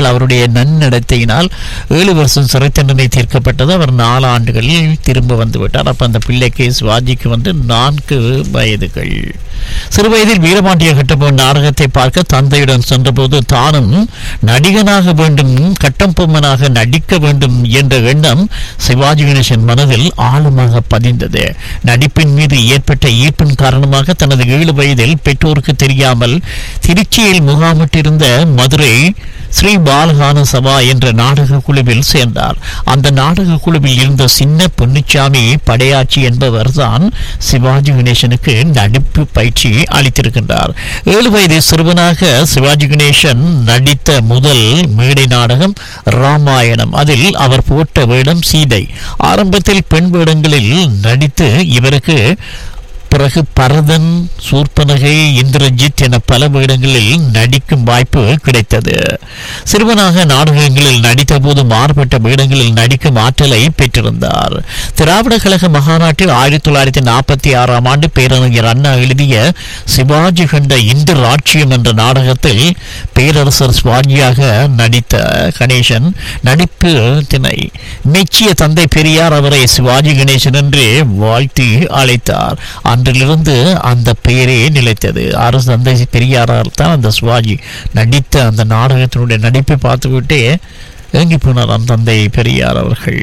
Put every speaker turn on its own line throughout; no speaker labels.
ஆண்டுகள் அவருடைய நன்னடத்தையினால் ஏழு வருஷம் சிறை தண்டனை தீர்க்கப்பட்டது அவர் நாலு ஆண்டுகளில் திரும்ப வந்து விட்டார் அப்ப அந்த பிள்ளைக்கு சிவாஜிக்கு வந்து நான்கு வயதுகள் சிறு வயதில் வீரபாண்டிய கட்டபொம்மன் நாடகத்தை பார்க்க தந்தையுடன் சென்றபோது தானும் நடிகனாக வேண்டும் கட்டம்பொம்மனாக நடிக்க வேண்டும் என்ற எண்ணம் சிவாஜி கணேசன் மனதில் ஆழமாக பதிந்தது நடிப்பின் மீது ஏற்பட்ட ஈர்ப்பின் காரணமாக தனது ஏழு வயதில் பெற்றோருக்கு தெரியாமல் திருச்சியில் முகாமிட்டிருந்த மதுரை ஸ்ரீ பாலகான சபா என்ற நாடக குழுவில் சேர்ந்தார் அந்த நாடக குழுவில் இருந்த சின்ன பொன்னுச்சாமி படையாச்சி என்பவர் தான் சிவாஜி கணேசனுக்கு நடிப்பு பயிற்சி அளித்திருக்கின்றார் ஏழு வயது சிறுவனாக சிவாஜி கணேசன் நடித்த முதல் மேடை நாடகம் ராமாயணம் அதில் அவர் போட்ட வேடம் சீதை ஆரம்பத்தில் பெண் வேடங்களில் நடித்து இவருக்கு பிறகு பரதன் சூர்பனகை இந்திரஜித் என பல வேடங்களில் நடிக்கும் வாய்ப்பு கிடைத்தது சிறுவனாக நாடகங்களில் நடித்த போது மாறுபட்ட வேடங்களில் நடிக்கும் ஆற்றலை பெற்றிருந்தார் திராவிட கழக மகாநாட்டில் ஆயிரத்தி தொள்ளாயிரத்தி நாற்பத்தி ஆறாம் ஆண்டு பேரறிஞர் அண்ணா எழுதிய சிவாஜி கண்ட இந்து ராட்சியம் என்ற நாடகத்தில் பேரரசர் சிவாஜியாக நடித்த கணேசன் நடிப்பு திணை மெச்சிய தந்தை பெரியார் அவரை சிவாஜி கணேசன் என்று வாழ்த்தி அழைத்தார் அன்றிலிருந்து அந்த பெயரே நிலைத்தது அரசு தந்தை பெரியாரால் தான் அந்த சிவாஜி நடித்த அந்த நாடகத்தினுடைய நடிப்பை பார்த்துவிட்டே ஏங்கி போனார் அந்த தந்தை பெரியார் அவர்கள்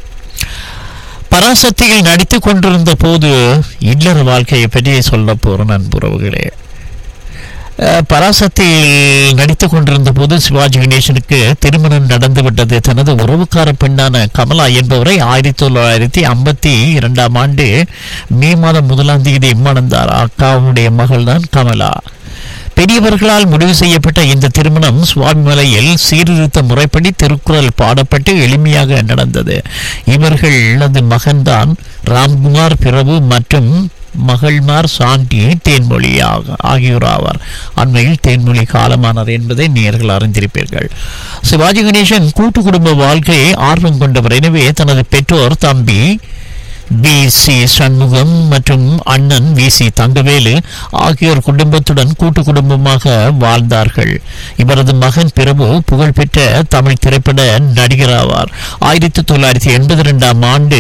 பராசக்தியில் நடித்துக் கொண்டிருந்த போது இல்லற வாழ்க்கையை பற்றி சொல்ல போற நண்புறவுகளே அஹ், பராசக்தியில் நடித்துக் கொண்டிருந்த போது சிவாஜி கணேசனுக்கு திருமணம் நடந்துவிட்டது தனது உறவுக்கார பெண்ணான கமலா என்பவரை ஆயிரத்தி தொள்ளாயிரத்தி ஐம்பத்தி இரண்டாம் ஆண்டு மே மாதம் முதலாம் தேதி மணந்தார் அக்காவுடைய மகள் தான் கமலா பெரியவர்களால் முடிவு செய்யப்பட்ட இந்த திருமணம் சுவாமிமலையில் சீர்திருத்த முறைப்படி திருக்குறள் பாடப்பட்டு எளிமையாக நடந்தது இவர்களது மகன்தான் ராம்குமார் பிரபு மற்றும் மகள்மார் சாந்தி தேன்மொழி ஆக- ஆகியோர் ஆவார் அண்மையில் தேன்மொழி காலமானார் என்பதை நேர்கள் அறிந்திருப்பீர்கள் சிவாஜி கணேசன் கூட்டு குடும்ப வாழ்க்கையை ஆர்வம் கொண்டவர் எனவே தனது பெற்றோர் தம்பி வி சி சண்முகம் மற்றும் அண்ணன் வி சி தங்கவேலு ஆகியோர் குடும்பத்துடன் கூட்டு குடும்பமாக வாழ்ந்தார்கள் இவரது மகன் பிரபு புகழ்பெற்ற தமிழ் திரைப்பட நடிகர் ஆவார் ஆயிரத்தி தொள்ளாயிரத்தி எண்பத்தி ரெண்டாம் ஆண்டு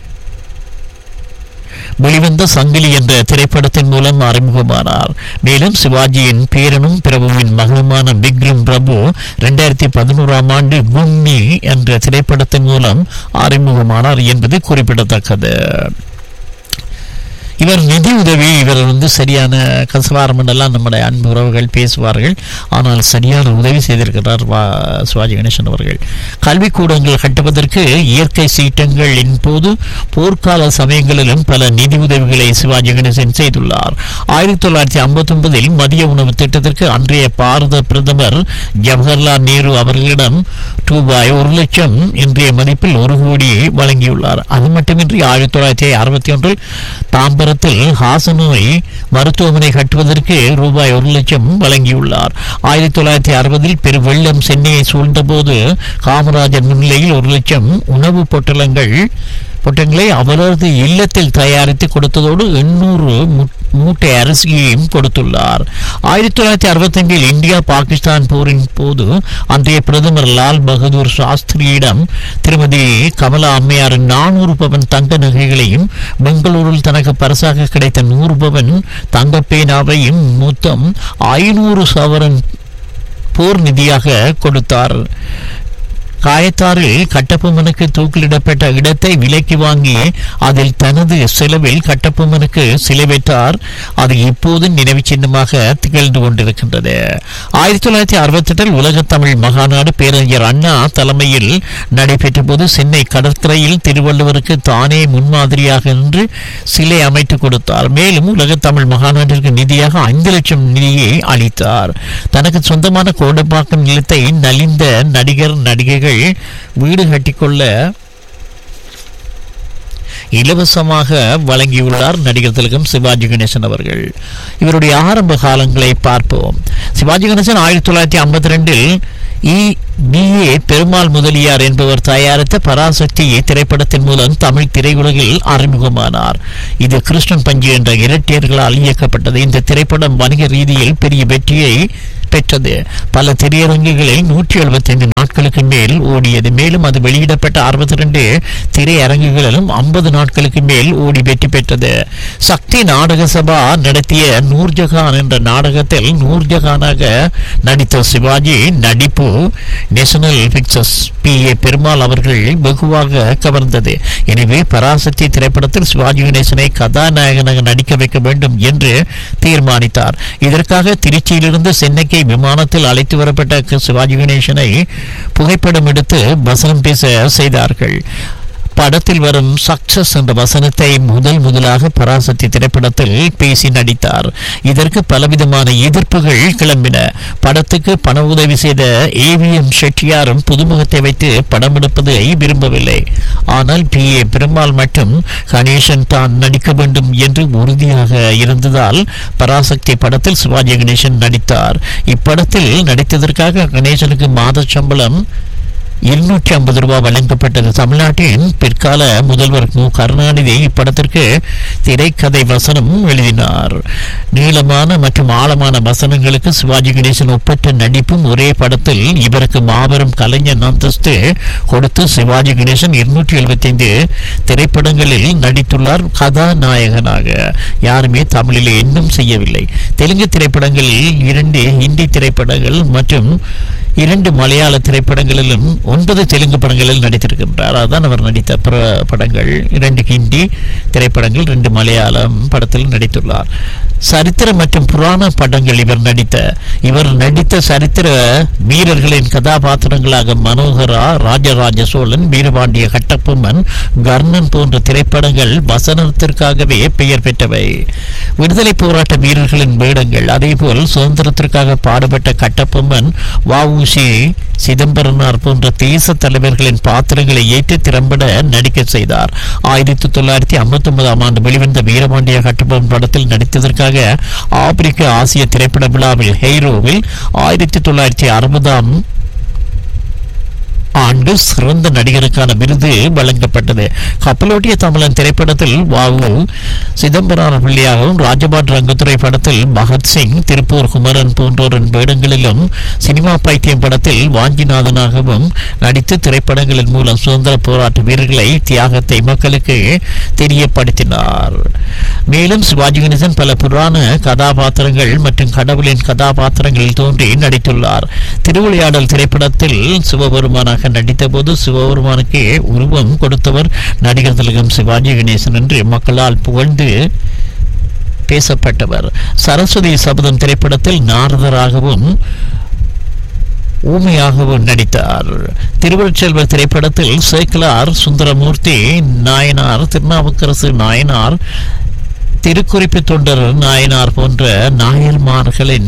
வெளிவந்த சங்கிலி என்ற திரைப்படத்தின் மூலம் அறிமுகமானார் மேலும் சிவாஜியின் பேரனும் பிரபுவின் மகளுமான விக்ரம் பிரபு இரண்டாயிரத்தி பதினோராம் ஆண்டு கும்மி என்ற திரைப்படத்தின் மூலம் அறிமுகமானார் என்பது குறிப்பிடத்தக்கது இவர் நிதி உதவி இவர் வந்து சரியான கசவாரம் எல்லாம் நம்முடைய அன்பு உறவுகள் பேசுவார்கள் ஆனால் சரியான உதவி செய்திருக்கிறார் வா சிவாஜி கணேசன் அவர்கள் கல்விக்கூடங்கள் கட்டுவதற்கு இயற்கை சீட்டங்களின் போது போர்க்கால சமயங்களிலும் பல நிதி உதவிகளை சிவாஜி கணேசன் செய்துள்ளார் ஆயிரத்தி தொள்ளாயிரத்தி ஐம்பத்தி ஒன்பதில் மதிய உணவு திட்டத்திற்கு அன்றைய பாரத பிரதமர் ஜவஹர்லால் நேரு அவர்களிடம் ரூபாய் ஒரு லட்சம் இன்றைய மதிப்பில் ஒரு கோடி வழங்கியுள்ளார் அது மட்டுமின்றி ஆயிரத்தி தொள்ளாயிரத்தி அறுபத்தி ஒன்றில் தாம்பரத்தில் ஹாசனோய் மருத்துவமனை கட்டுவதற்கு ரூபாய் ஒரு லட்சம் வழங்கியுள்ளார் ஆயிரத்தி தொள்ளாயிரத்தி அறுபதில் பெரு வெள்ளம் சென்னையை சூழ்ந்தபோது காமராஜர் முன்னிலையில் ஒரு லட்சம் உணவு பொட்டலங்கள் பொட்டங்களை அவரது இல்லத்தில் தயாரித்து கொடுத்ததோடு எண்ணூறு மூட்டை அரிசியையும் கொடுத்துள்ளார் ஆயிரத்தி தொள்ளாயிரத்தி அறுபத்தஞ்சில் இந்தியா பாகிஸ்தான் போரின் போது அன்றைய பிரதமர் லால் பகதூர் சாஸ்திரியிடம் திருமதி கமலா அம்மையாரின் நானூறு பவன் தங்க நகைகளையும் பெங்களூரில் தனக்கு பரிசாக கிடைத்த நூறு பவன் தங்க பேனாவையும் மொத்தம் ஐநூறு சவரன் போர் நிதியாக கொடுத்தார் காயத்தாறில் கட்டபொம்மனுக்கு தூக்கிலிடப்பட்ட இடத்தை விலைக்கு வாங்கி அதில் தனது செலவில் கட்டபொம்மனுக்கு சிலை வைத்தார் அது இப்போது நினைவு சின்னமாக திகழ்ந்து கொண்டிருக்கின்றது ஆயிரத்தி தொள்ளாயிரத்தி அறுபத்தி எட்டில் உலக தமிழ் மகாநாடு பேரறிஞர் அண்ணா தலைமையில் நடைபெற்ற போது சென்னை கடற்கரையில் திருவள்ளுவருக்கு தானே முன்மாதிரியாக நின்று சிலை அமைத்து கொடுத்தார் மேலும் உலக தமிழ் மகாநாட்டிற்கு நிதியாக ஐந்து லட்சம் நிதியை அளித்தார் தனக்கு சொந்தமான கோடம்பாக்கம் நிலத்தை நலிந்த நடிகர் நடிகைகள் வீடு கட்டிக்கொள்ள இலவசமாக வழங்கியுள்ளார் நடிகர் திலகம் சிவாஜி கணேசன் அவர்கள் இவருடைய ஆரம்ப காலங்களை பார்ப்போம் சிவாஜி கணேசன் ஆயிரத்தி தொள்ளாயிரத்தி ஐம்பத்தி ரெண்டில் இ பிஏ பெருமாள் முதலியார் என்பவர் தயாரித்த பராசக்தி திரைப்படத்தின் மூலம் தமிழ் திரையுலகில் அறிமுகமானார் இது கிருஷ்ணன் பஞ்சு என்ற இரட்டையர்களால் இயக்கப்பட்டது இந்த திரைப்படம் வணிக ரீதியில் பெரிய வெற்றியை பெற்றது பல திரையரங்குகளில் நூற்றி எழுபத்தைந்து நாட்களுக்கு மேல் ஓடியது மேலும் அது வெளியிடப்பட்ட அறுபத்தி ரெண்டு திரையரங்குகளிலும் ஐம்பது நாட்களுக்கு மேல் ஓடி வெற்றி பெற்றது சக்தி நாடக சபா நடத்திய நூர்ஜஹான் என்ற நாடகத்தில் நூர்ஜஹானாக நடித்த சிவாஜி நடிப்பு நேஷனல் பிக்சர்ஸ் பி ஏ பெருமாள் அவர்கள் வெகுவாக கவர்ந்தது எனவே பராசக்தி திரைப்படத்தில் சிவாஜி கணேசனை கதாநாயகனாக நடிக்க வைக்க வேண்டும் என்று தீர்மானித்தார் இதற்காக திருச்சியிலிருந்து சென்னைக்கு விமானத்தில் அழைத்து வரப்பட்ட க- சிவாஜி கணேசனை புகைப்படம் எடுத்து வசனம் பேச செய்தார்கள் படத்தில் வரும் சக்சஸ் என்ற வசனத்தை முதல் முதலாக பராசக்தி திரைப்படத்தில் பேசி நடித்தார் இதற்கு பலவிதமான எதிர்ப்புகள் கிளம்பின படத்துக்கு பண உதவி செய்த ஏவிஎம் செட்டியாரும் புதுமுகத்தை வைத்து படம் எடுப்பதை விரும்பவில்லை ஆனால் பி ஏ பெருமாள் மட்டும் கணேசன் தான் நடிக்க வேண்டும் என்று உறுதியாக இருந்ததால் பராசக்தி படத்தில் சிவாஜி கணேசன் நடித்தார் இப்படத்தில் நடித்ததற்காக கணேசனுக்கு மாத சம்பளம் இருநூற்றி ஐம்பது ரூபாய் வழங்கப்பட்டது தமிழ்நாட்டின் பிற்கால முதல்வர் மு கருணாநிதி இப்படத்திற்கு திரைக்கதை வசனம் எழுதினார் நீளமான மற்றும் ஆழமான வசனங்களுக்கு சிவாஜி கணேசன் ஒப்பற்ற நடிப்பும் ஒரே படத்தில் இவருக்கு மாபெரும் கலைஞர் அந்தஸ்து கொடுத்து சிவாஜி கணேசன் இருநூற்றி எழுபத்தைந்து திரைப்படங்களில் நடித்துள்ளார் கதாநாயகனாக யாருமே தமிழில் இன்னும் செய்யவில்லை தெலுங்கு திரைப்படங்களில் இரண்டு ஹிந்தி திரைப்படங்கள் மற்றும் இரண்டு மலையாள திரைப்படங்களிலும் ஒன்பது தெலுங்கு படங்களில் நடித்திருக்கின்றார் அதான் அவர் நடித்த பிற- படங்கள் இரண்டு ஹிந்தி திரைப்படங்கள் ரெண்டு மலையாளம் படத்தில் நடித்துள்ளார் சரித்திர மற்றும் புராண படங்கள் இவர் நடித்த இவர் நடித்த சரித்திர வீரர்களின் கதாபாத்திரங்களாக மனோகரா ராஜராஜ சோழன் வீரபாண்டிய கட்டபொம்மன் கர்ணன் போன்ற திரைப்படங்கள் வசனத்திற்காகவே பெயர் பெற்றவை விடுதலை போராட்ட வீரர்களின் வேடங்கள் அதேபோல் சுதந்திரத்திற்காக பாடுபட்ட கட்டபொம்மன் வஉசி சிதம்பரனார் போன்ற தேச தலைவர்களின் பாத்திரங்களை ஏற்று திறம்பட நடிக்க செய்தார் ஆயிரத்தி தொள்ளாயிரத்தி ஐம்பத்தி ஒன்பதாம் ஆண்டு வெளிவந்த வீரபாண்டிய கட்டபொம்மன் படத்தில் நடித்ததற்காக ஆப்பிரிக்க ஆசிய திரைப்பட விழாவில் ஹெய்ரோவில் ஆயிரத்தி தொள்ளாயிரத்தி அறுபதாம் ஆண்டு சிறந்த நடிகருக்கான விருது வழங்கப்பட்டது கப்பலோட்டிய தமிழன் திரைப்படத்தில் வாவு சிதம்பரம் பிள்ளையாகவும் ராஜபாட் ரங்கத்துறை படத்தில் பகத்சிங் திருப்பூர் குமரன் போன்றோரின் வேடங்களிலும் சினிமா பைத்தியம் படத்தில் வாஞ்சிநாதனாகவும் நடித்து திரைப்படங்களின் மூலம் சுதந்திர போராட்ட வீரர்களை தியாகத்தை மக்களுக்கு தெரியப்படுத்தினார் மேலும் சிவாஜி கணேசன் பல புராண கதாபாத்திரங்கள் மற்றும் கடவுளின் கதாபாத்திரங்களில் தோன்றி நடித்துள்ளார் திருவிளையாடல் திரைப்படத்தில் சிவபெருமானாக நடித்தபோது சிவபெருமானுக்கு உருவம் கொடுத்தவர் நடிகர் திலகம் சிவாஜி கணேசன் என்று மக்களால் புகழ்ந்து பேசப்பட்டவர் சரஸ்வதி சபதம் திரைப்படத்தில் நாரதராகவும் ஊமையாகவும் நடித்தார் திருவருட்செல்வர் திரைப்படத்தில் சேக்கலார் சுந்தரமூர்த்தி நாயனார் திருநாவுக்கரசு நாயனார் திருக்குறிப்பு தொண்டர் நாயனார் போன்ற நாயன்மார்களின்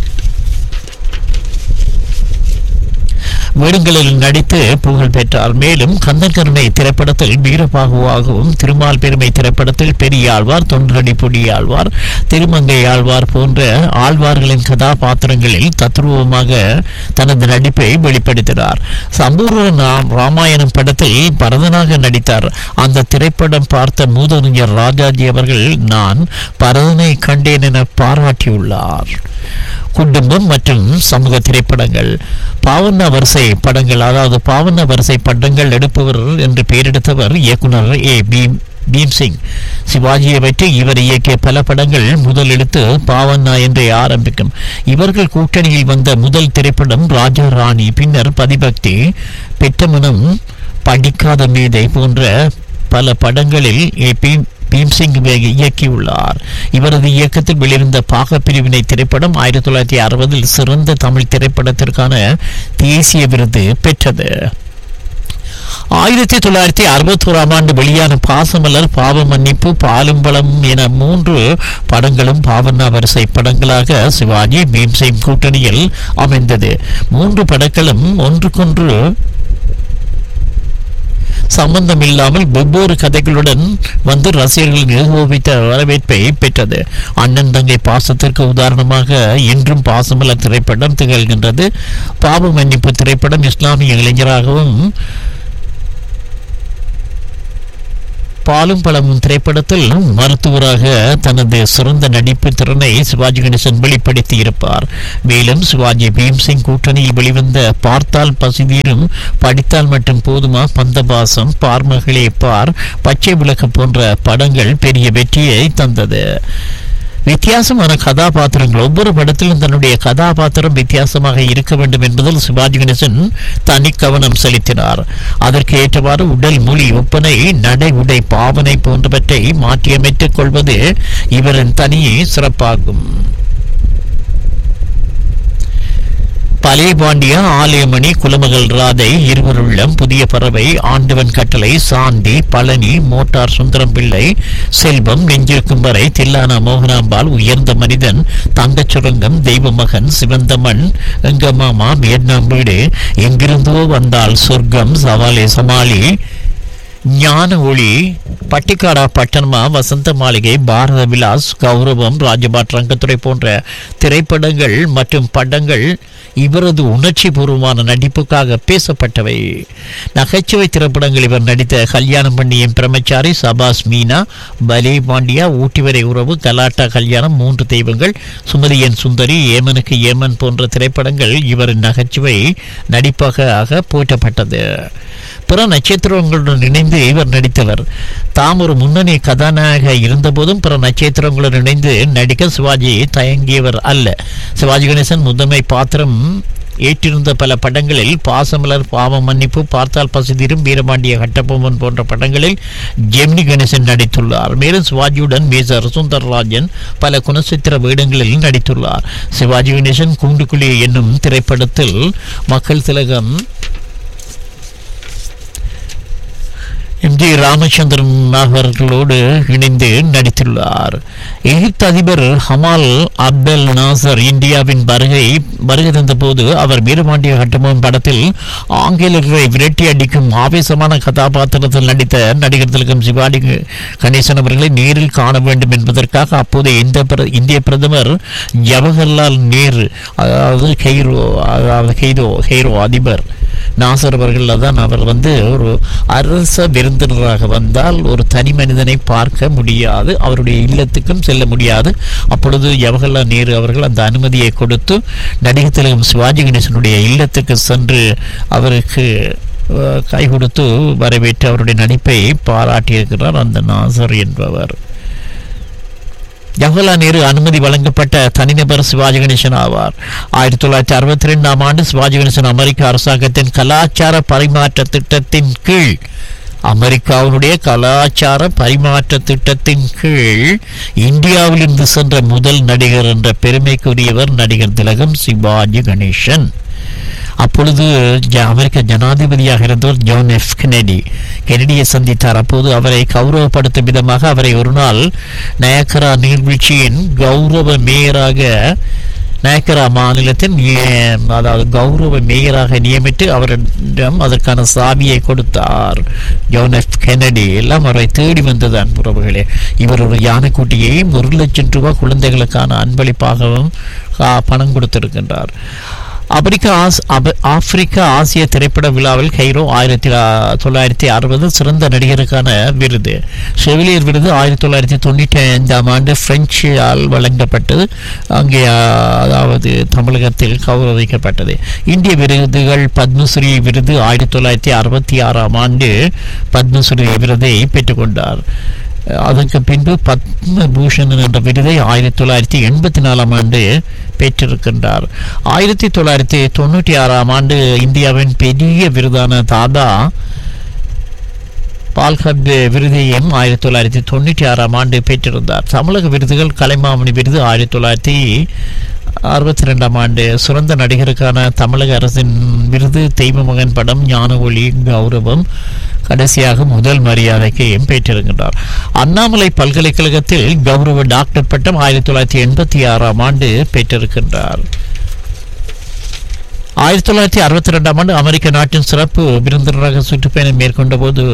வேடங்களில் நடித்து புகழ் பெற்றார் மேலும் கந்தன்கருணை திரைப்படத்தில் வீரபாகுவாகவும் திருமால் பெருமை திரைப்படத்தில் பெரியாழ்வார் தொண்டரடி பொடியாழ்வார் திருமங்கை ஆழ்வார் போன்ற ஆழ்வார்களின் கதாபாத்திரங்களில் தத்ரூபமாக தனது நடிப்பை வெளிப்படுத்தினார் சம்பூர்ண நா- ராமாயணம் படத்தில் பரதனாக நடித்தார் அந்த திரைப்படம் பார்த்த மூதறிஞர் ராஜாஜி அவர்கள் நான் பரதனை கண்டேன் என பாராட்டியுள்ளார் குடும்பம் மற்றும் சமூக திரைப்படங்கள் பாவண்ண வரிசை படங்கள் அதாவது பாவண்ண வரிசை படங்கள் எடுப்பவர் என்று பெயரெடுத்தவர் இயக்குனர் ஏ பீம் பீம்சிங் சிவாஜியை வைத்து இவர் இயக்கிய பல படங்கள் முதல் எடுத்து பாவண்ணா என்றே ஆரம்பிக்கும் இவர்கள் கூட்டணியில் வந்த முதல் திரைப்படம் ராஜா ராணி பின்னர் பதிபக்தி பெற்றமனம் படிக்காத மேதை போன்ற பல படங்களில் ஏ பீம் பீம்சிங் இயக்கியுள்ளார் இவரது இயக்கத்தில் வெளிவந்த பாக பிரிவினை திரைப்படம் ஆயிரத்தி தொள்ளாயிரத்தி அறுபதில் சிறந்த தமிழ் திரைப்படத்திற்கான தேசிய விருது பெற்றது ஆயிரத்தி தொள்ளாயிரத்தி அறுபத்தோராம் ஆண்டு வெளியான பாசமலர் பாவ மன்னிப்பு பாலும் பலம் என மூன்று படங்களும் பாவண்ணா வரிசை படங்களாக சிவாஜி பீம்சிங் கூட்டணியில் அமைந்தது மூன்று படங்களும் ஒன்றுக்கொன்று சம்பந்தம் இல்லாமல் வெவ்வேறு கதைகளுடன் வந்து ரசிகர்களின் ஏகோபித்த வரவேற்பை பெற்றது அண்ணன் தங்கை பாசத்திற்கு உதாரணமாக இன்றும் பாசமலர் திரைப்படம் திகழ்கின்றது பாவ மன்னிப்பு திரைப்படம் இஸ்லாமிய இளைஞராகவும் பாலும் பழமும் திரைப்படத்தில் மருத்துவராக தனது சிறந்த நடிப்பு திறனை சிவாஜி கணேசன் வெளிப்படுத்தி இருப்பார் மேலும் சிவாஜி பீம்சிங் கூட்டணியில் வெளிவந்த பார்த்தால் பசிதீரும் படித்தால் மட்டும் போதுமா பந்தபாசம் பார்மகளே பார் பச்சை விளக்கு போன்ற படங்கள் பெரிய வெற்றியை தந்தது வித்தியாசமான கதாபாத்திரங்கள் ஒவ்வொரு படத்திலும் தன்னுடைய கதாபாத்திரம் வித்தியாசமாக இருக்க வேண்டும் என்பதில் சிவாஜி கணேசன் தனி கவனம் செலுத்தினார் அதற்கு ஏற்றவாறு உடல் மொழி ஒப்பனை நடை உடை பாவனை போன்றவற்றை மாற்றியமைத்துக் கொள்வது இவரின் தனி சிறப்பாகும் பழைய பாண்டிய ஆலயமணி குலமகள் ராதை இருவருள்ளம் புதிய பறவை ஆண்டவன் கட்டளை சாந்தி பழனி மோட்டார் சுந்தரம் பிள்ளை செல்வம் நெஞ்சிருக்கும் வரை தில்லானா மோகனாம்பாள் உயர்ந்த மனிதன் தங்கச் சுரங்கம் தெய்வ மகன் சிவந்த மண் எங்க மாமா வியட்நாம் வீடு எங்கிருந்தோ வந்தால் சொர்க்கம் சவாலே சமாளி ஞான ஒளி பட்டிக்காடா பட்டணமா வசந்த மாளிகை பாரத விலாஸ் கௌரவம் ராஜபாட் ரங்கத்துறை போன்ற திரைப்படங்கள் மற்றும் படங்கள் இவரது உணர்ச்சி பூர்வமான நடிப்புக்காக பேசப்பட்டவை நகைச்சுவை திரைப்படங்கள் இவர் நடித்த கல்யாணம் பண்ணியும் பிரம்மச்சாரி சபாஸ் மீனா பலே பாண்டியா ஊட்டி வரை உறவு கலாட்டா கல்யாணம் மூன்று தெய்வங்கள் சுமதியன் சுந்தரி ஏமனுக்கு ஏமன் போன்ற திரைப்படங்கள் இவரின் நகைச்சுவை நடிப்பாக போற்றப்பட்டது பிற நட்சத்திரங்களுடன் இணைந்து இவர் நடித்தவர் தாம் ஒரு முன்னணி கதாநாயக இருந்தபோதும் பிற நட்சத்திரங்களுடன் இணைந்து நடிக்க சிவாஜி தயங்கியவர் அல்ல சிவாஜி கணேசன் முதன்மை பாத்திரம் ஏற்றிருந்த பல படங்களில் பாசமலர் பாவ மன்னிப்பு பார்த்தால் பசிதீரும் வீரபாண்டிய கட்டபொம்மன் போன்ற படங்களில் ஜெமினி கணேசன் நடித்துள்ளார் மேலும் சிவாஜியுடன் மேஜர் சுந்தரராஜன் பல குணச்சித்திர வேடங்களில் நடித்துள்ளார் சிவாஜி கணேசன் கூண்டுக்குழி என்னும் திரைப்படத்தில் மக்கள் திலகம் எம் ஜி ராமச்சந்திரன் அவர்களோடு இணைந்து நடித்துள்ளார் எகிப்து அதிபர் ஹமால் அப்தல் நாசர் இந்தியாவின் வருகை வருகை தந்தபோது அவர் வீரபாண்டிய கட்டபொம்மன் படத்தில் ஆங்கிலேயர்களை விரட்டி அடிக்கும் ஆவேசமான கதாபாத்திரத்தில் நடித்த நடிகர் திலகம் சிவாஜி கணேசன் அவர்களை நேரில் காண வேண்டும் என்பதற்காக அப்போது இந்த பிர- இந்திய பிரதமர் ஜவஹர்லால் நேரு அதாவது கெய்ரோ அதாவது கெய்ரோ கெய்ரோ அதிபர் நாசர் அவர்கள் தான் அவர் வந்து ஒரு அரச விருந்தினராக வந்தால் ஒரு தனி மனிதனை பார்க்க முடியாது அவருடைய இல்லத்துக்கும் செல்ல முடியாது அப்பொழுது ஜவஹர்லால் நேரு அவர்கள் அந்த அனுமதியை கொடுத்து நடிகர் திலகம் சிவாஜி கணேசனுடைய இல்லத்துக்கு சென்று அவருக்கு அஹ், கை கொடுத்து வரவேற்று அவருடைய நடிப்பை பாராட்டியிருக்கிறார் அந்த நாசர் என்பவர் ஜவஹர்லால் நேரு அனுமதி வழங்கப்பட்ட தனிநபர் சிவாஜி கணேசன் ஆவார் ஆயிரத்தி தொள்ளாயிரத்தி அறுபத்தி ரெண்டாம் ஆண்டு சிவாஜி கணேசன் அமெரிக்க அரசாங்கத்தின் கலாச்சார பரிமாற்ற திட்டத்தின் கீழ் அமெரிக்காவினுடைய கலாச்சார பரிமாற்ற திட்டத்தின் கீழ் இந்தியாவிலிருந்து சென்ற முதல் நடிகர் என்ற பெருமைக்குரியவர் நடிகர் திலகம் சிவாஜி கணேசன் அப்பொழுது ஜ- அமெரிக்க ஜனாதிபதியாக இருந்தவர் ஜான் எஃப் கெனடி கெனடியை சந்தித்தார் அப்போது அவரை கௌரவப்படுத்தும் விதமாக அவரை ஒரு நாள் நயக்கரா நீர்வீழ்ச்சியின் கௌரவ மேயராக நயக்கரா மாநிலத்தின் ஏ- அதாவது கௌரவ மேயராக நியமித்து அவரிடம் அதற்கான சாவியை கொடுத்தார் ஜான் எஃப் கெனடி எல்லாம் அவரை தேடி வந்தது அன்புறவுகளே இவர் ஒரு யானைக்குட்டியையும் ஒரு லட்சம் ரூபாய் குழந்தைகளுக்கான அன்பளிப்பாகவும் ஆ, பணம் கொடுத்திருக்கின்றார் அமெரிக்க ஆஸ் அப- ஆப்பிரிக்க ஆசிய திரைப்பட விழாவில் கைரோ ஆயிரத்தி ஆ- தொள்ளாயிரத்தி அறுபது சிறந்த நடிகருக்கான விருது செவிலியர் விருது ஆயிரத்தி தொள்ளாயிரத்தி தொண்ணூற்றி ஐந்தாம் ஆண்டு பிரெஞ்சால் வழங்கப்பட்டது அங்கே ஆ, அதாவது தமிழகத்தில் கௌரவிக்கப்பட்டது இந்திய விருதுகள் பத்மஸ்ரீ விருது ஆயிரத்தி தொள்ளாயிரத்தி அறுபத்தி ஆறாம் ஆண்டு பத்மஸ்ரீ விருதை பெற்றுக்கொண்டார் அதற்கு பின்பு பத்மபூஷணன் என்ற விருதை ஆயிரத்தி தொள்ளாயிரத்தி எண்பத்தி நாலாம் ஆண்டு பெற்றிருக்கின்றார் ஆயிரத்தி தொள்ளாயிரத்தி தொண்ணூற்றி ஆறாம் ஆண்டு இந்தியாவின் பெரிய விருதான தாதா பால்கப் விருதையும் ஆயிரத்தி தொள்ளாயிரத்தி தொண்ணூற்றி ஆறாம் ஆண்டு பெற்றிருந்தார் தமிழக விருதுகள் கலைமாமணி விருது ஆயிரத்தி தொள்ளாயிரத்தி அறுபத்தி ரெண்டாம் ஆண்டு சிறந்த நடிகருக்கான தமிழக அரசின் விருது தெய்வ மகன் படம் ஞான ஒளி கௌரவம் கடைசியாக முதல் மரியாதைக்கு பெற்றிருக்கின்றார் அண்ணாமலை பல்கலைக்கழகத்தில் கௌரவ டாக்டர் பட்டம் ஆயிரத்தி தொள்ளாயிரத்தி எண்பத்தி ஆறாம் ஆண்டு பெற்றிருக்கின்றார் ஆயிரத்தி தொள்ளாயிரத்தி அறுபத்தி ரெண்டாம் ஆண்டு அமெரிக்க நாட்டின் சிறப்பு விருந்தினராக சுற்றுப்பயணம் மேற்கொண்ட போது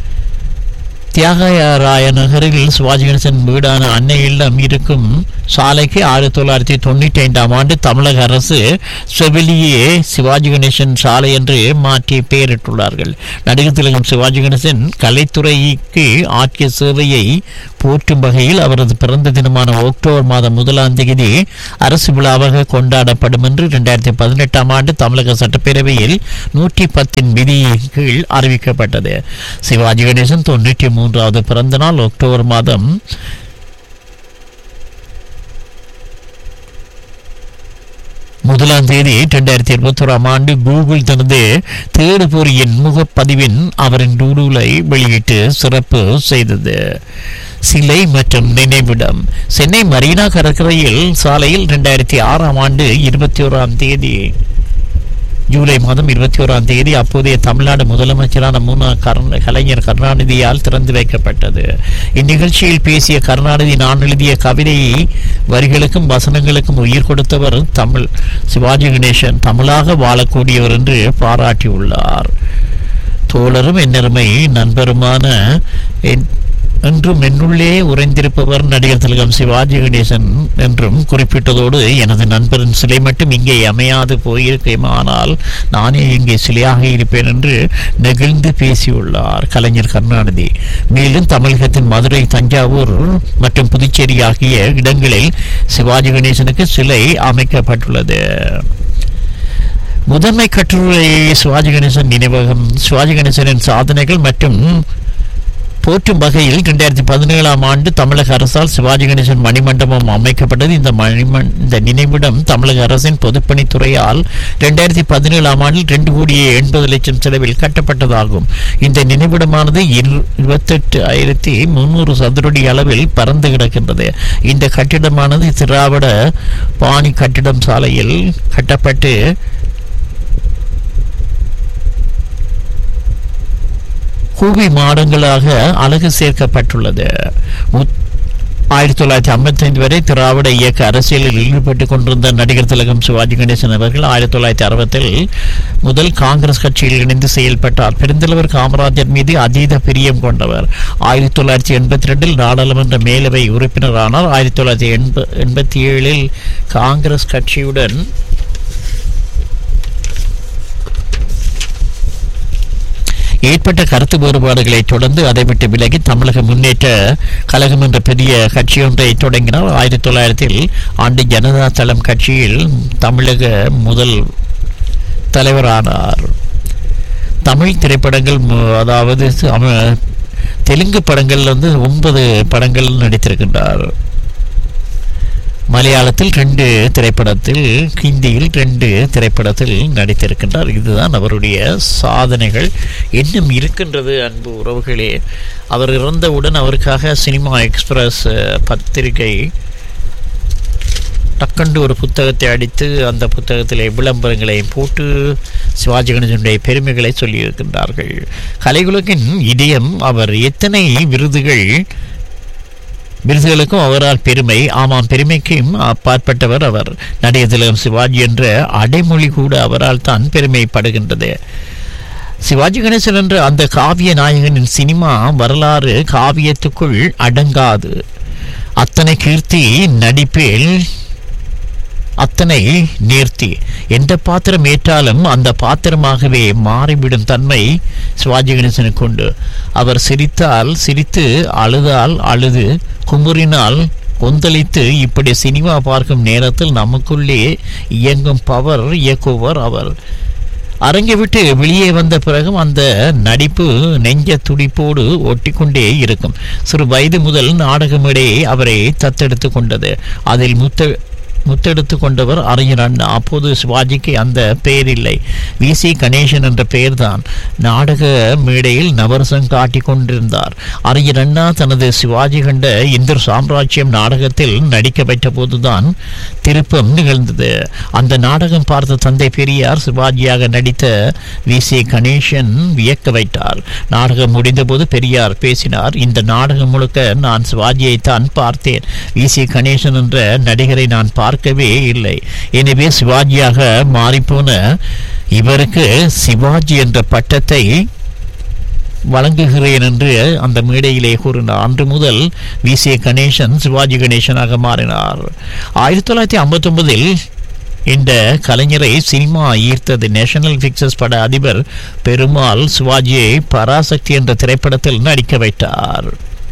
தியாகராய நகரில் சிவாஜி கணேசன் வீடான அன்னை இல்லம் இருக்கும் சாலைக்கு ஆயிரத்தி தொள்ளாயிரத்தி தொண்ணூற்றி ஐந்தாம் ஆண்டு தமிழக அரசு செவிலியே சிவாஜி கணேசன் சாலை என்று மாற்றி பெயரிட்டுள்ளார்கள் நடிகர் திலகம் சிவாஜி கணேசன் கலைத்துறைக்கு ஆற்றிய சேவையை போற்றும் வகையில் அவரது பிறந்த தினமான அக்டோபர் மாதம் முதலாம் தேதி அரசு விழாவாக கொண்டாடப்படும் என்று இரண்டாயிரத்தி பதினெட்டாம் ஆண்டு தமிழக சட்டப்பேரவையில் நூற்றி பத்தின் விதி கீழ் அறிவிக்கப்பட்டது சிவாஜி கணேசன் தொண்ணூற்றி மூன்றாவது பிறந்த நாள் அக்டோபர் மாதம் முதலாம் தேதி இரண்டாயிரத்தி இருபத்தி ஓராம் ஆண்டு கூகுள் தனது தேடுபொறியின் முகப்பதிவின் அவரின் டூடூலை வெளியிட்டு சிறப்பு செய்தது சிலை மற்றும் நினைவிடம் சென்னை மரீனா கடற்கரையில் சாலையில் இரண்டாயிரத்தி ஆறாம் ஆண்டு இருபத்தி ஓராம் தேதி ஜூலை மாதம் இருபத்தி ஓராம் தேதி அப்போதைய தமிழ்நாடு முதலமைச்சரான முன்னா கருண கலைஞர் கருணாநிதியால் திறந்து வைக்கப்பட்டது இந்நிகழ்ச்சியில் பேசிய கருணாநிதி நான் எழுதிய கவிதை வரிகளுக்கும் வசனங்களுக்கும் உயிர் கொடுத்தவர் தமிழ் சிவாஜி கணேசன் தமிழாக வாழக்கூடியவர் என்று பாராட்டியுள்ளார் தோழரும் என்னருமை நண்பருமான என் என்றும் என்னுள்ளே உறைந்திருப்பவர் நடிகர் திலகம் சிவாஜி கணேசன் என்றும் குறிப்பிட்டதோடு எனது நண்பரின் சிலை மட்டும் இங்கே அமையாது போயிருக்கேமானால் நானே இங்கே சிலையாக இருப்பேன் என்று நெகிழ்ந்து பேசியுள்ளார் கலைஞர் கருணாநிதி மேலும் தமிழகத்தின் மதுரை தஞ்சாவூர் மற்றும் புதுச்சேரி ஆகிய இடங்களில் சிவாஜி கணேசனுக்கு சிலை அமைக்கப்பட்டுள்ளது முதன்மை கட்டுரை சிவாஜி கணேசன் நினைவகம் சிவாஜி கணேசனின் சாதனைகள் மற்றும் போற்றும் வகையில் இரண்டாயிரத்தி பதினேழாம் ஆண்டு தமிழக அரசால் சிவாஜி கணேசன் மணிமண்டபம் அமைக்கப்பட்டது இந்த மணிமண் இந்த நினைவிடம் தமிழக அரசின் பொதுப்பணித்துறையால் இரண்டாயிரத்தி பதினேழாம் ஆண்டில் ரெண்டு கோடியே எண்பது லட்சம் செலவில் கட்டப்பட்டதாகும் இந்த நினைவிடமானது இருபத்தெட்டு ஆயிரத்தி முன்னூறு சதுரடி அளவில் பறந்து கிடக்கின்றது இந்த கட்டிடமானது திராவிட பாணி கட்டிடம் சாலையில் கட்டப்பட்டு கூவி மாடங்களாக அழகு சேர்க்கப்பட்டுள்ளது ஆயிரத்தி தொள்ளாயிரத்தி ஐம்பத்தி ஐந்து வரை திராவிட இயக்க அரசியலில் ஈடுபட்டுக் கொண்டிருந்த நடிகர் திலகம் சிவாஜி கணேசன் அவர்கள் ஆயிரத்தி தொள்ளாயிரத்தி அறுபத்தில் முதல் காங்கிரஸ் கட்சியில் இணைந்து செயல்பட்டார் பெருந்தலைவர் காமராஜர் மீது அதீத பிரியம் கொண்டவர் ஆயிரத்தி தொள்ளாயிரத்தி எண்பத்தி ரெண்டில் நாடாளுமன்ற மேலவை உறுப்பினரானார் ஆயிரத்தி தொள்ளாயிரத்தி எண்ப எண்பத்தி ஏழில் காங்கிரஸ் கட்சியுடன் ஏற்பட்ட கருத்து வேறுபாடுகளை தொடர்ந்து அதை விட்டு விலகி தமிழக முன்னேற்ற கழகம் என்ற பெரிய கட்சியொன்றை தொடங்கினார் ஆயிரத்தி தொள்ளாயிரத்தில் ஆண்டு ஜனதா தளம் கட்சியில் தமிழக முதல் தலைவரானார் தமிழ் திரைப்படங்கள் அதாவது தெலுங்கு படங்கள் வந்து ஒன்பது படங்கள் நடித்திருக்கின்றார் மலையாளத்தில் ரெண்டு திரைப்படத்தில் ஹிந்தியில் ரெண்டு திரைப்படத்தில் நடித்திருக்கின்றார் இதுதான் அவருடைய சாதனைகள் இன்னும் இருக்கின்றது அன்பு உறவுகளே அவர் இறந்தவுடன் அவருக்காக சினிமா எக்ஸ்பிரஸ் பத்திரிகை டக்கண்டு ஒரு புத்தகத்தை அடித்து அந்த புத்தகத்தில் விளம்பரங்களையும் போட்டு சிவாஜி கணேசனுடைய பெருமைகளை சொல்லியிருக்கின்றார்கள் கலைகுலகின் இதயம் அவர் எத்தனை விருதுகள் விருதுகளுக்கும் அவரால் பெருமை ஆமாம் பெருமைக்கும் அப்பாற்பட்டவர் அவர் நடிகர் திலகம் சிவாஜி என்ற அடைமொழி கூட அவரால் தான் பெருமைப்படுகின்றது சிவாஜி கணேசன் என்ற அந்த காவிய நாயகனின் சினிமா வரலாறு காவியத்துக்குள் அடங்காது அத்தனை கீர்த்தி நடிப்பில் அத்தனை நேர்த்தி எந்த பாத்திரம் ஏற்றாலும் அந்த பாத்திரமாகவே மாறிவிடும் தன்மை சிவாஜி கணேசனுக்கு உண்டு அவர் சிரித்தால் சிரித்து அழுதால் அழுது குமுறினால் கொந்தளித்து இப்படி சினிமா பார்க்கும் நேரத்தில் நமக்குள்ளே இயங்கும் பவர் இயக்குவர் அவர் அரங்கை விட்டு வெளியே வந்த பிறகும் அந்த நடிப்பு நெஞ்ச துடிப்போடு ஒட்டிக்கொண்டே இருக்கும் சிறு வயது முதல் நாடக மேடையை அவரை தத்தெடுத்து கொண்டது அதில் முத்த முத்தெடுத்து கொண்டவர் அறிஞர் அண்ணா அப்போது சிவாஜிக்கு அந்த பெயர் இல்லை வி சி கணேசன் என்ற பெயர்தான் நாடக மேடையில் நவரசம் காட்டிக் கொண்டிருந்தார் அறிஞர் அண்ணா தனது சிவாஜி கண்ட இந்திர சாம்ராஜ்யம் நாடகத்தில் நடிக்க வைத்த போதுதான் திருப்பம் நிகழ்ந்தது அந்த நாடகம் பார்த்த தந்தை பெரியார் சிவாஜியாக நடித்த வி சி கணேசன் வியக்க வைத்தார் நாடகம் முடிந்தபோது பெரியார் பேசினார் இந்த நாடகம் முழுக்க நான் சிவாஜியை தான் பார்த்தேன் வி சி கணேசன் என்ற நடிகரை நான் பார்க்கவே இல்லை எனவே சிவாஜியாக மாறிப்போன இவருக்கு சிவாஜி என்ற பட்டத்தை வழங்குகிறேன் என்று அந்த மேடையிலே கூறினார் அன்று முதல் வி சி கணேசன் சிவாஜி கணேசனாக மாறினார் ஆயிரத்தி தொள்ளாயிரத்தி ஐம்பத்தி ஒன்பதில் இந்த கலைஞரை சினிமா ஈர்த்தது நேஷனல் பிக்சர்ஸ் பட அதிபர் பெருமாள் சிவாஜியை பராசக்தி என்ற திரைப்படத்தில் நடிக்க வைத்தார்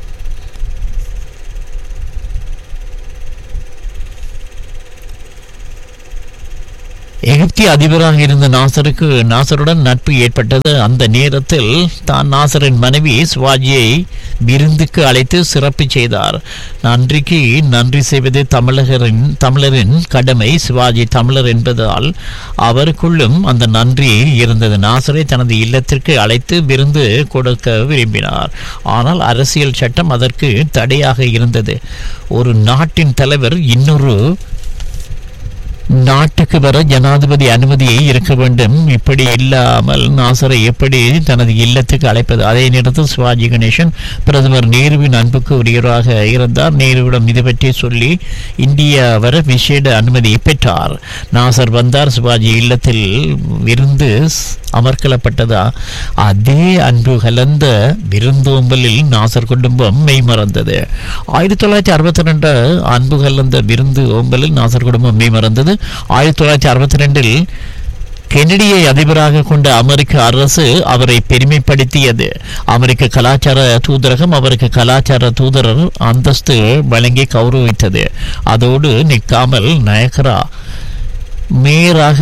எகிப்திய அதிபராக இருந்த நாசருக்கு நாசருடன் நட்பு ஏற்பட்டது அந்த நேரத்தில் தான் நாசரின் மனைவி சிவாஜியை விருந்துக்கு அழைத்து சிறப்பு செய்தார் நன்றிக்கு நன்றி செய்வது தமிழகரின் தமிழரின் கடமை சிவாஜி தமிழர் என்பதால் அவருக்குள்ளும் அந்த நன்றி இருந்தது நாசரை தனது இல்லத்திற்கு அழைத்து விருந்து கொடுக்க விரும்பினார் ஆனால் அரசியல் சட்டம் அதற்கு தடையாக இருந்தது ஒரு நாட்டின் தலைவர் இன்னொரு நாட்டுக்கு வர ஜனாதிபதி அனுமதியை இருக்க வேண்டும் இப்படி இல்லாமல் நாசரை எப்படி தனது இல்லத்துக்கு அழைப்பது அதே நேரத்தில் சிவாஜி கணேசன் பிரதமர் நேருவின் அன்புக்கு உரியவராக இருந்தார் நேருவிடம் இது பற்றி சொல்லி இந்தியா வர விசேட அனுமதியை பெற்றார் நாசர் வந்தார் சிவாஜி இல்லத்தில் விருந்து அமர்க்கலப்பட்டதா அதே அன்பு கலந்த விருந்தோம்பலில் நாசர் குடும்பம் மெய்மறந்தது ஆயிரத்தி தொள்ளாயிரத்தி அறுபத்தி ரெண்டு அன்பு கலந்த விருந்து ஓம்பலில் நாசர் குடும்பம் மெய்மறந்தது ஆயிரத்தி தொள்ளாயிரத்தி அறுபத்தி ரெண்டில் கெனடியை அதிபராக கொண்ட அமெரிக்க அரசு அவரை பெருமைப்படுத்தியது அமெரிக்க கலாச்சார தூதரகம் அவருக்கு கலாச்சார தூதரர் அந்தஸ்து வழங்கி கௌரவித்தது அதோடு நிற்காமல் நயகரா மேயராக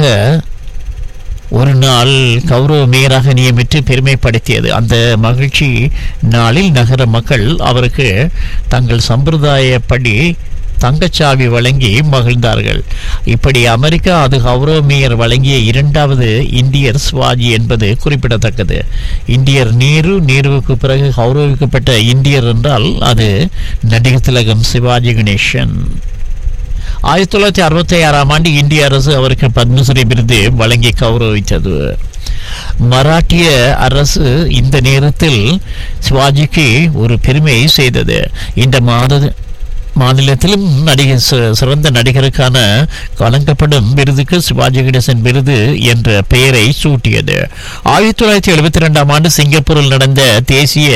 ஒரு நாள் கௌரவ மேயராக நியமித்து பெருமைப்படுத்தியது அந்த மகிழ்ச்சி நாளில் நகர மக்கள் அவருக்கு தங்கள் சம்பிரதாயப்படி தங்கச்சாவி வழங்கி மகிழ்ந்தார்கள் இப்படி அமெரிக்கா அது கௌரவ மேயர் வழங்கிய இரண்டாவது இந்தியர் சிவாஜி என்பது குறிப்பிடத்தக்கது இந்தியர் நேரு நேருவுக்கு பிறகு கௌரவிக்கப்பட்ட இந்தியர் என்றால் அது நடிகர் திலகம் சிவாஜி கணேசன் ஆயிரத்தி தொள்ளாயிரத்தி அறுபத்தி ஆறாம் ஆண்டு இந்திய அரசு அவருக்கு பத்மஸ்ரீ விருது வழங்கி கௌரவித்தது மராட்டிய அரசு இந்த நேரத்தில் சிவாஜிக்கு ஒரு பெருமையை செய்தது இந்த மாத மாநிலத்திலும் நடிகர் சி- சிறந்த நடிகருக்கான வழங்கப்படும் விருதுக்கு சிவாஜி கணேசன் விருது என்ற பெயரை சூட்டியது ஆயிரத்தி தொள்ளாயிரத்தி எழுபத்தி ரெண்டாம் ஆண்டு சிங்கப்பூரில் நடந்த தேசிய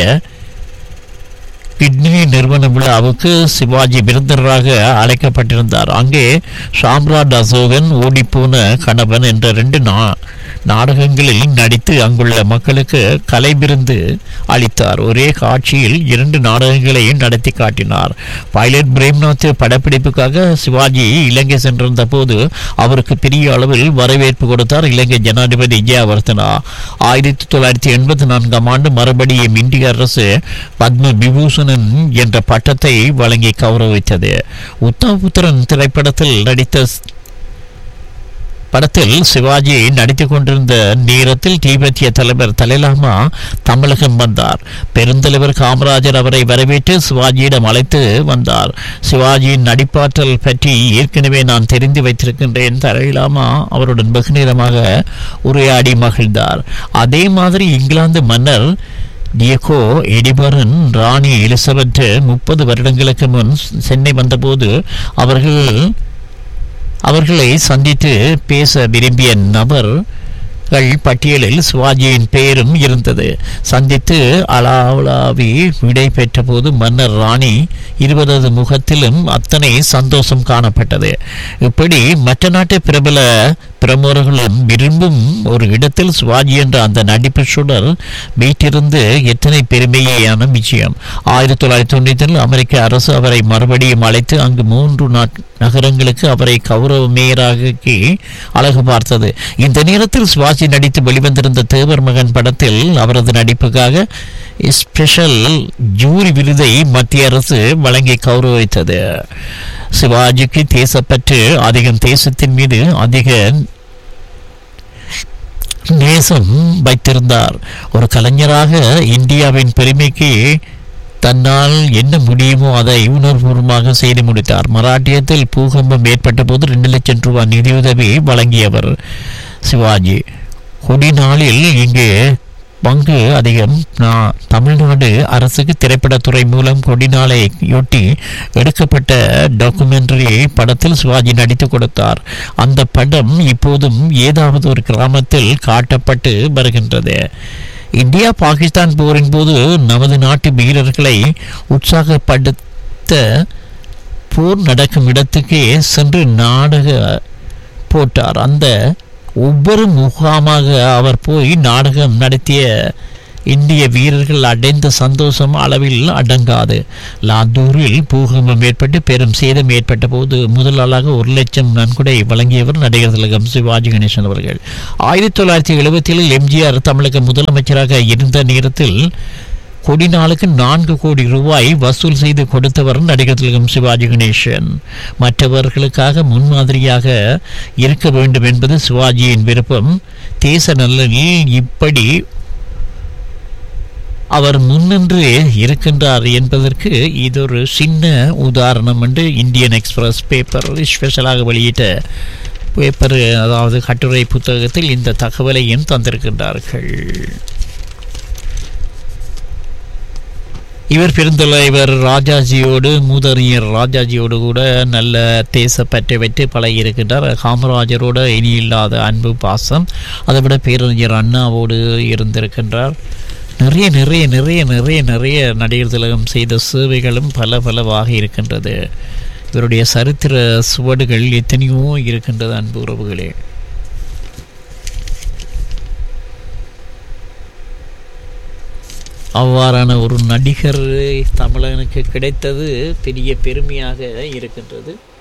கிட்னி நிறுவன விழாவுக்கு சிவாஜி விருந்தினராக அழைக்கப்பட்டிருந்தார் அங்கே சாம்ராட் அசோகன் ஓடிப்போன கணவன் என்ற ரெண்டு நா நாடகங்களில் நடித்து அங்குள்ள மக்களுக்கு கலை விருந்து அளித்தார் ஒரே காட்சியில் இரண்டு நாடகங்களையும் நடத்தி காட்டினார் பைலட் பிரேம்நாத் படப்பிடிப்புக்காக சிவாஜி இலங்கை சென்றிருந்த போது அவருக்கு பெரிய அளவில் வரவேற்பு கொடுத்தார் இலங்கை ஜனாதிபதி ஜெயவர்தனா ஆயிரத்தி தொள்ளாயிரத்தி எண்பத்தி நான்காம் ஆண்டு மறுபடியும் இந்திய அரசு பத்ம விபூஷணன் என்ற பட்டத்தை வழங்கி கௌரவித்தது உத்தமபுத்திரன் திரைப்படத்தில் நடித்த படத்தில் சிவாஜி நடித்துக் கொண்டிருந்த நேரத்தில் தீபத்திய தலைவர் தலைலாமா தமிழகம் வந்தார் பெருந்தலைவர் காமராஜர் அவரை வரவேற்று சிவாஜியிடம் அழைத்து வந்தார் சிவாஜியின் நடிப்பாற்றல் பற்றி ஏற்கனவே நான் தெரிந்து வைத்திருக்கின்றேன் தலைலாமா அவருடன் வெகு நேரமாக உரையாடி மகிழ்ந்தார் அதே மாதிரி இங்கிலாந்து மன்னர் டியகோ எடிபரன் ராணி எலிசபெத் முப்பது வருடங்களுக்கு முன் சென்னை வந்தபோது அவர்கள் அவர்களை சந்தித்து பேச விரும்பிய நபர்கள் பட்டியலில் சிவாஜியின் பெயரும் இருந்தது சந்தித்து அளாவளாவி விடை பெற்றபோது மன்னர் ராணி இருவரது முகத்திலும் அத்தனை சந்தோஷம் காணப்பட்டது இப்படி மற்ற நாட்டு பிரபல பிரமுகர்களும் விரும்பும் ஒரு இடத்தில் சிவாஜி என்ற அந்த நடிப்பு சுடர் வீட்டிருந்து எத்தனை பெருமையான விஷயம் ஆயிரத்தி தொள்ளாயிரத்தி தொண்ணூற்றில் அமெரிக்க அரசு அவரை மறுபடியும் அழைத்து அங்கு மூன்று நாட் நகரங்களுக்கு அவரை கௌரவ மேயராக்கி அழகு பார்த்தது இந்த நேரத்தில் சிவாஜி நடித்து வெளிவந்திருந்த தேவர் மகன் படத்தில் அவரது நடிப்புக்காக ஸ்பெஷல் ஜூரி விருதை மத்திய அரசு வழங்கி கௌரவித்தது சிவாஜிக்கு தேசப்பற்று அதிகம் தேசத்தின் மீது அதிக நேசம் வைத்திருந்தார் ஒரு கலைஞராக இந்தியாவின் பெருமைக்கு தன்னால் என்ன முடியுமோ அதை உணர்வுபூர்வமாக செய்து முடித்தார் மராட்டியத்தில் பூகம்பம் ஏற்பட்ட போது ரெண்டு லட்சம் ரூபாய் நிதியுதவி வழங்கியவர் சிவாஜி கொடிநாளில் இங்கு பங்கு அதிகம் நான் தமிழ்நாடு அரசுக்கு திரைப்படத்துறை மூலம் கொடிநாளையொட்டி எடுக்கப்பட்ட டாக்குமெண்டரி படத்தில் சிவாஜி நடித்து கொடுத்தார் அந்த படம் இப்போதும் ஏதாவது ஒரு கிராமத்தில் காட்டப்பட்டு வருகின்றது இந்தியா பாகிஸ்தான் போரின் போது நமது நாட்டு வீரர்களை உற்சாகப்படுத்த போர் நடக்கும் இடத்துக்கே சென்று நாடக போட்டார் அந்த ஒவ்வொரு முகாமாக அவர் போய் நாடகம் நடத்திய இந்திய வீரர்கள் அடைந்த சந்தோஷம் அளவில் அடங்காது லாந்தூரில் பூகம்பம் ஏற்பட்டு பெரும் சேதம் ஏற்பட்ட போது முதலாளாக ஒரு லட்சம் நன்கொடை வழங்கியவர் நடிகர் திலகம் சிவாஜி கணேசன் அவர்கள் ஆயிரத்தி தொள்ளாயிரத்தி எழுபத்தில் எம்ஜிஆர் தமிழக முதலமைச்சராக இருந்த நேரத்தில் கொடிநாளுக்கு நான்கு கோடி ரூபாய் வசூல் செய்து கொடுத்தவர் நடிகர் திலகம் சிவாஜி கணேசன் மற்றவர்களுக்காக முன்மாதிரியாக இருக்க வேண்டும் என்பது சிவாஜியின் விருப்பம் தேச நலனில் இப்படி அவர் முன்னின்று இருக்கின்றார் என்பதற்கு இது ஒரு சின்ன உதாரணம் என்று இந்தியன் எக்ஸ்பிரஸ் பேப்பர் ஸ்பெஷலாக வெளியிட்ட பேப்பர் அதாவது கட்டுரை புத்தகத்தில் இந்த தகவலையும் தந்திருக்கின்றார்கள் இவர் பெருந்தலைவர் ராஜாஜியோடு மூதறிஞர் ராஜாஜியோடு கூட நல்ல தேசப்பற்றை வைத்து பழகியிருக்கின்றார் காமராஜரோட இனி இல்லாத அன்பு பாசம் அதை விட பேரறிஞர் அண்ணாவோடு இருந்திருக்கின்றார் நிறைய நிறைய நிறைய நிறைய நிறைய நடிகர் திலகம் செய்த சேவைகளும் பல பலவாக இருக்கின்றது இவருடைய சரித்திர சுவடுகள் எத்தனையோ இருக்கின்றது அன்பு உறவுகளே அவ்வாறான ஒரு நடிகர் தமிழனுக்கு கிடைத்தது பெரிய பெருமையாக இருக்கின்றது